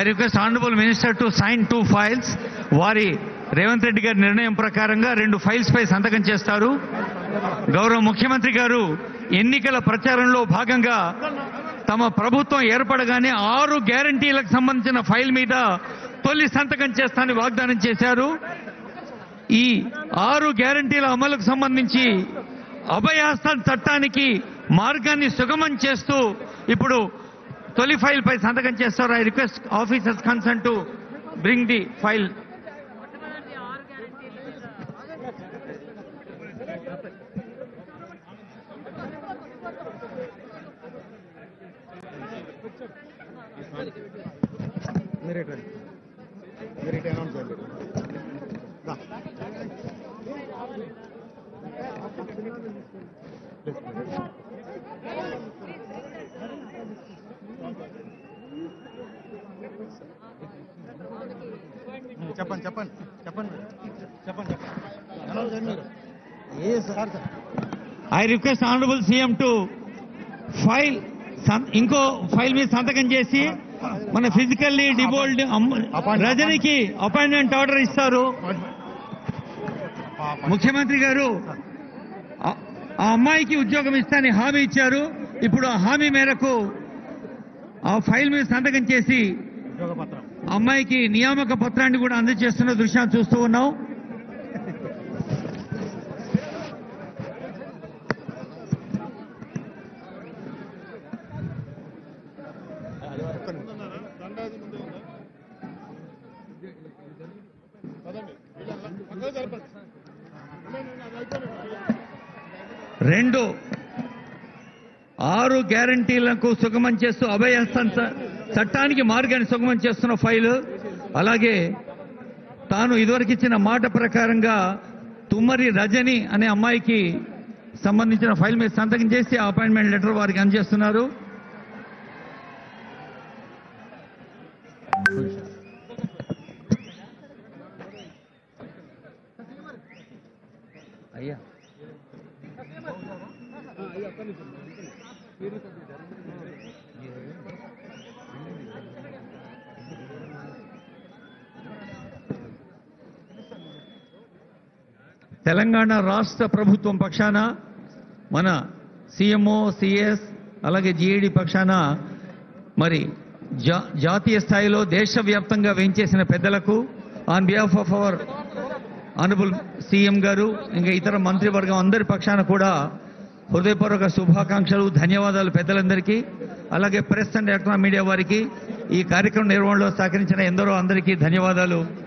I request honourable minister to sign two files వారి రేవంత్ రెడ్డి గారి నిర్ణయం ప్రకారంగా రెండు ఫైల్స్ పై సంతకం చేస్తారు గౌరవ ముఖ్యమంత్రి గారు ఎన్నికల ప్రచారంలో భాగంగా తమ ప్రభుత్వం ఏర్పడగానే ఆరు గ్యారంటీలకు సంబంధించిన ఫైల్ మీద తొలి సంతకం చేస్తానని వాగ్దానం చేశారు ఈ ఆరు గ్యారంటీల అమలుకు సంబంధించి అభయాస్తం చట్టానికి మార్గాన్ని సుగమం చేస్తూ ఇప్పుడు తొలి ఫైల్ పై సంతకం చేస్తారు I request officers concern to bring the file మీరు ఇటు రండి. మీరు ఇటు అనౌన్స్ చేయండి రా. చెప్పండి చెప్పండి చెప్పండి చెప్పండి చెప్పండి అనౌన్స్ చేయండి మీరు ఏ sir sir I request honourable CM to file ఇంకో ఫైల్ మీద సంతకం చేసి మన ఫిజికల్లీ డిబోల్డ్ రజనికి అపాయింట్మెంట్ ఆర్డర్ ఇస్తారు ముఖ్యమంత్రి గారు ఆ- ఆ అమ్మాయికి ఉద్యోగం ఇస్తానని హామీ ఇచ్చారు ఇప్పుడు ఆ హామీ మేరకు ఆ ఫైల్ మీద సంతకం చేసి ఉద్యోగ పత్రం ఆ అమ్మాయికి నియామక పత్రాన్ని కూడా అందజేస్తున్న దృశ్యాన్ని చూస్తూ ఉన్నాం ఒక్క నిమిషం. రెండు ఆరు గ్యారంటీలకు సుగమం చేస్తూ అభయహస్తం చ- చట్టానికి మార్గాన్ని సుగమం చేస్తున్న ఫైలు అలాగే తాను ఇదివరకు ఇచ్చిన మాట ప్రకారంగా తుమ్మరి రజని అనే అమ్మాయికి సంబంధించిన ఫైల్ మీద సంతకం చేసి ఆ అపాయింట్మెంట్ లెటర్ వారికి అందజేస్తున్నారు అయ్యా తెలంగాణ రాష్ట్ర ప్రభుత్వం పక్షాన మన సీఎంఓ సిఎస్ అలాగే జిఏడి పక్షాన మరి జా- జాతీయ స్థాయిలో దేశవ్యాప్తంగా వేయించేసిన పెద్దలకు on behalf of our honourable CM గారు ఇంకా ఇతర మంత్రివర్గం అందరి పక్షాన కూడా హృదయపూర్వక శుభాకాంక్షలు ధన్యవాదాలు పెద్దలందరికీ అలాగే ప్రెస్ అండ్ ఎలక్ట్రానిక్ మీడియా వారికి ఈ కార్యక్రమం నిర్వహణలో సహకరించిన ఎందరో అందరికీ ధన్యవాదాలు